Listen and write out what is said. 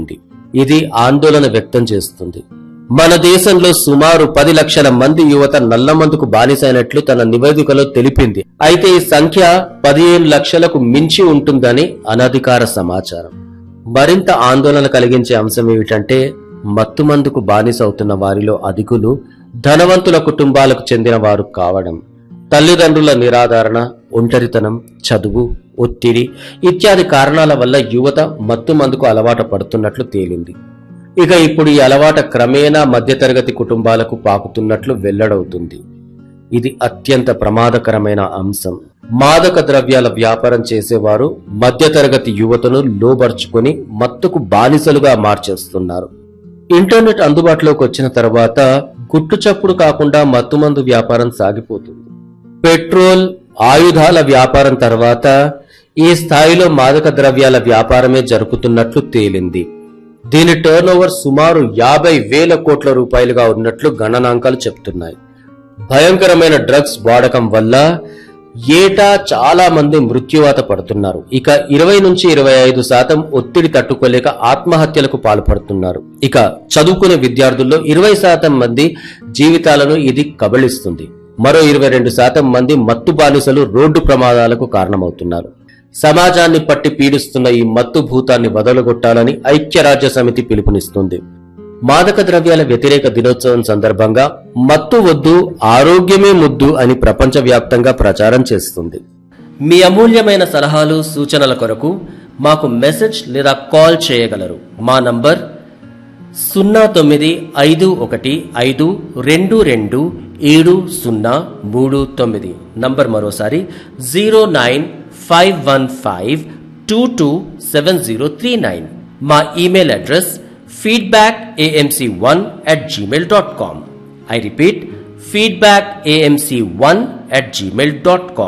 తేలింది ఇది ఆందోళన వ్యక్తం చేస్తుంది మన దేశంలో సుమారు పది లక్షల మంది యువత నల్లమందుకు బానిసైనట్లు తన నివేదికలో తెలిపింది అయితే ఈ సంఖ్య పదిహేను లక్షలకు మించి ఉంటుందని అనధికార సమాచారం మరింత ఆందోళన కలిగించే అంశం ఏమిటంటే మత్తుమందుకు బానిస అవుతున్న వారిలో అధికులు ధనవంతుల కుటుంబాలకు చెందిన వారు కావడం తల్లిదండ్రుల నిరాధారణ ఒంటరితనం చదువు ఒత్తిడి ఇత్యాది కారణాల వల్ల యువత మత్తుమందుకు అలవాటు పడుతున్నట్లు తేలింది ఇక ఇప్పుడు ఈ అలవాట క్రమేణా మధ్యతరగతి కుటుంబాలకు పాకుతున్నట్లు వెల్లడవుతుంది ఇది అత్యంత ప్రమాదకరమైన అంశం మాదక ద్రవ్యాల వ్యాపారం చేసేవారు మధ్యతరగతి యువతను లోబర్చుకొని మత్తుకు బానిసలుగా మార్చేస్తున్నారు ఇంటర్నెట్ అందుబాటులోకి వచ్చిన తర్వాత గుట్టుచప్పుడు కాకుండా మత్తుమందు వ్యాపారం సాగిపోతుంది పెట్రోల్ ఆయుధాల వ్యాపారం తర్వాత ఈ స్థాయిలో మాదక ద్రవ్యాల వ్యాపారమే జరుపుతున్నట్లు తేలింది దీని టర్నోవర్ సుమారు యాభై వేల కోట్ల రూపాయలుగా ఉన్నట్లు గణనాంకాలు చెప్తున్నాయి భయంకరమైన డ్రగ్స్ వాడకం వల్ల ఏటా చాలా మంది మృత్యువాత పడుతున్నారు ఇక ఇరవై నుంచి ఇరవై ఐదు శాతం ఒత్తిడి తట్టుకోలేక ఆత్మహత్యలకు పాల్పడుతున్నారు ఇక చదువుకునే విద్యార్థుల్లో ఇరవై శాతం మంది జీవితాలను ఇది కబళిస్తుంది మరో ఇరవై రెండు శాతం మంది మత్తు బానిసలు రోడ్డు ప్రమాదాలకు కారణమవుతున్నారు సమాజాన్ని పట్టి పీడిస్తున్న ఈ మత్తు భూతాన్ని వదలగొట్టాలని ఐక్యరాజ్య సమితి పిలుపునిస్తుంది మాదక ద్రవ్యాల వ్యతిరేక దినోత్సవం సందర్భంగా మత్తు వద్దు ఆరోగ్యమే ముద్దు అని ప్రపంచవ్యాప్తంగా ప్రచారం చేస్తుంది మీ అమూల్యమైన సలహాలు సూచనల కొరకు మాకు మెసేజ్ లేదా కాల్ చేయగలరు మా నంబర్ సున్నా తొమ్మిది ఐదు ఒకటి ఐదు రెండు రెండు ఏడు సున్నా మూడు తొమ్మిది నంబర్ మరోసారి zero nine five one five two two seven zero three nine మా email address feedback AMC one at Gmail dot com I repeat feedback AMC one at Gmail dot com